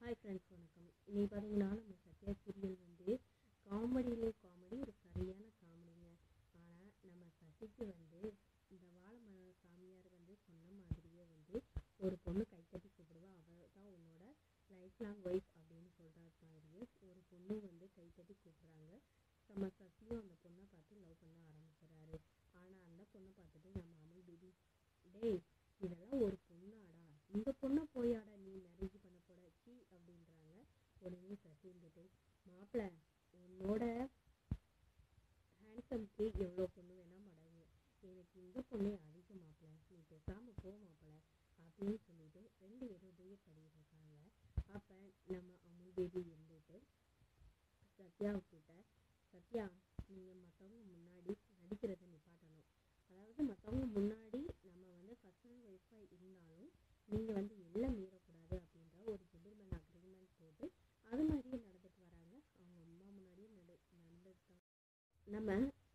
hi friends வணக்கம் இன்னைக்கு பார்த்தீங்கன்னா நம்ம சத்யா சீரியல் வந்து காமெடியிலே காமெடி ஒரு சரியான காமெடிங்க ஆனால் நம்ம சசிக்கு வந்து இந்த வாழைமர சாமியார் வந்து சொன்ன மாதிரியே வந்து ஒரு பொண்ணு கைத்தட்டி கூப்பிடுவா அவள் தான் உன்னோட லைஃப் லாங் ஒய்ஃப் அப்படின்னு சொல்கிற மாதிரியே ஒரு பொண்ணு வந்து கைத்தட்டி கூப்பிட்றாங்க நம்ம சசியும் அந்த பொண்ணை பார்த்து லவ் பண்ண ஆரம்பிக்கிறாரு ஆனால் அந்த பொண்ணை பார்த்துட்டு நம்ம அமுல் பேபி டேய் இதெல்லாம் ஒரு பொண்ணாடா இந்த பொண்ணை போயாடா நீ மேரேஜ் பண்ண போட சீ அப்படின்றாங்க உடனே சசி இருந்துட்டு மாப்பிள்ள உன்னோட ஹேண்ட்ஸம்க்கு எவ்வளோ பொண்ணு வேணா மடங்கு எனக்கு இந்த பொண்ணே அதிக மாப்பிள்ள நீ பேசாமல் போ மாப்பிள்ள அப்படின்னு சொல்லிட்டு ரெண்டு பேரும் டேட் பண்ணிட்டு இருக்காங்க அப்போ நம்ம அமுல் பேபி இருந்துட்டு சத்யாவுக்கிட்ட சத்யா நீங்கள் மற்றவங்க முன்னாடி நடிக்கிறத நிப்பாட்டணும் அதாவது மற்றவங்க முன்னாடி நம்ம வந்து ஃபர்ஸ்ட் ஒய்ஃபாக இருந்தாலும் நீங்கள் வந்து எல்லாம் மீறக்கூடாது அப்படின்ற ஒரு ஜென்டில்மேன் அக்ரிமெண்ட் போட்டு அது மாதிரியே நடந்துட்டு வராங்க அவங்க அம்மா முன்னாடியே நடு நடந்துட்டாங்க நம்ம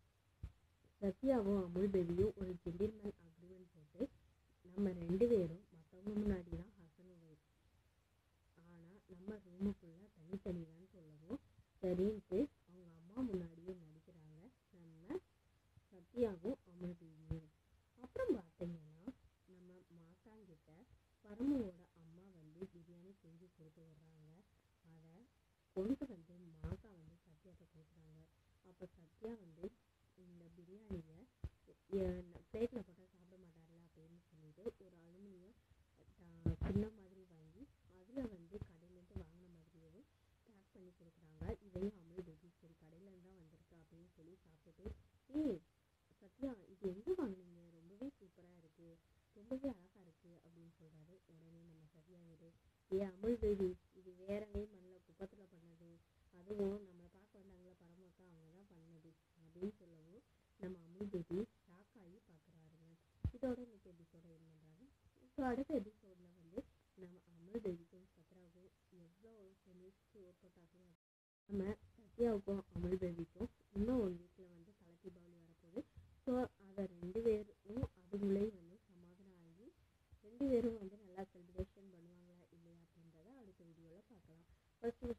சத்யாவும் அமுல் பேபியும் ஒரு ஜென்டில்மேன் அக்ரிமெண்ட் போட்டு நம்ம ரெண்டு பேரும் மற்றவங்க முன்னாடி தான் ஹஸ்பண்ட் ஒய்ஃப் ஆனால் நம்ம ரூமுக்குள்ளே தனித்தனி தான் சொல்லவும் சரின்ட்டு அவங்க அம்மா முன்னாடியே நடிக்கிறாங்க நம்ம சத்யாவும் அமுல் பேபியும் அப்புறம் பார்த்தீங்கன்னா நம்ம மாசாங்கிட்ட பரமுவோட அம்மா வந்து பிரியாணி செஞ்சு கொடுத்து விட்றாங்க அதை கொண்டு வந்து மாசா வந்து சத்யாட்ட கொடுக்குறாங்க அப்போ சத்யா வந்து இந்த பிரியாணியை பிளேட்டில் போட்டால் சாப்பிட மாட்டார்ல அப்படின்னு சொல்லிட்டு ஒரு அலுமினியம் சின்ன மாதிரி வாங்கி அதில் வந்து கடையிலேருந்து வாங்கின மாதிரியே பேக் பண்ணி கொடுக்குறாங்க இதையும் அமுல் பேபி சரி கடையிலேருந்து தான் வந்திருக்கு அப்படின்னு சொல்லி சாப்பிட்டுட்டு ஏய் சத்யா இது எங்கே வாங்குனீங்க ரொம்பவே சூப்பராக இருக்குது ரொம்பவே அழகாக இருக்குது அப்படின்னு சொல்கிறாரு உடனே நம்ம சத்யா வீடு ஏ அமுல் பேபி இது வேறவே பண்ணல குப்பத்தில் பண்ணது அதுவும் நம்மளை பார்க்க வந்தாங்களே பரமாக்கா அவங்க தான் பண்ணது அப்படின்னு சொல்லவும் நம்ம அமுல் பேபி ஷாக் ஆகி பார்க்குறாருங்க இதோட இன்னைக்கு எபிசோட என்ன பண்ணுறாங்க இப்போ அடுத்த எபிசோடில் வந்து நம்ம அமுல் பேபிக்கும் சத்யாவுக்கும் எவ்வளோ கெமிஸ்ட்ரி ஒர்க் அவுட் ஆகும் நம்ம சத்யாவுக்கும் அமுல் பேபிக்கும் இன்னும் ஒரு வீட்டில் வந்து தலை தீபாவளி வரப்போகுது ஸோ அதை ரெண்டு பேரும் அதுக்குள்ளேயும் வந்து சமாதானம் ஆகி ரெண்டு பேரும் வந்து நல்லா செலிப்ரேஷன் பண்ணுவாங்களா இல்லையா அப்படின்றத அடுத்த வீடியோவில் பார்க்கலாம் ஃபர்ஸ்ட்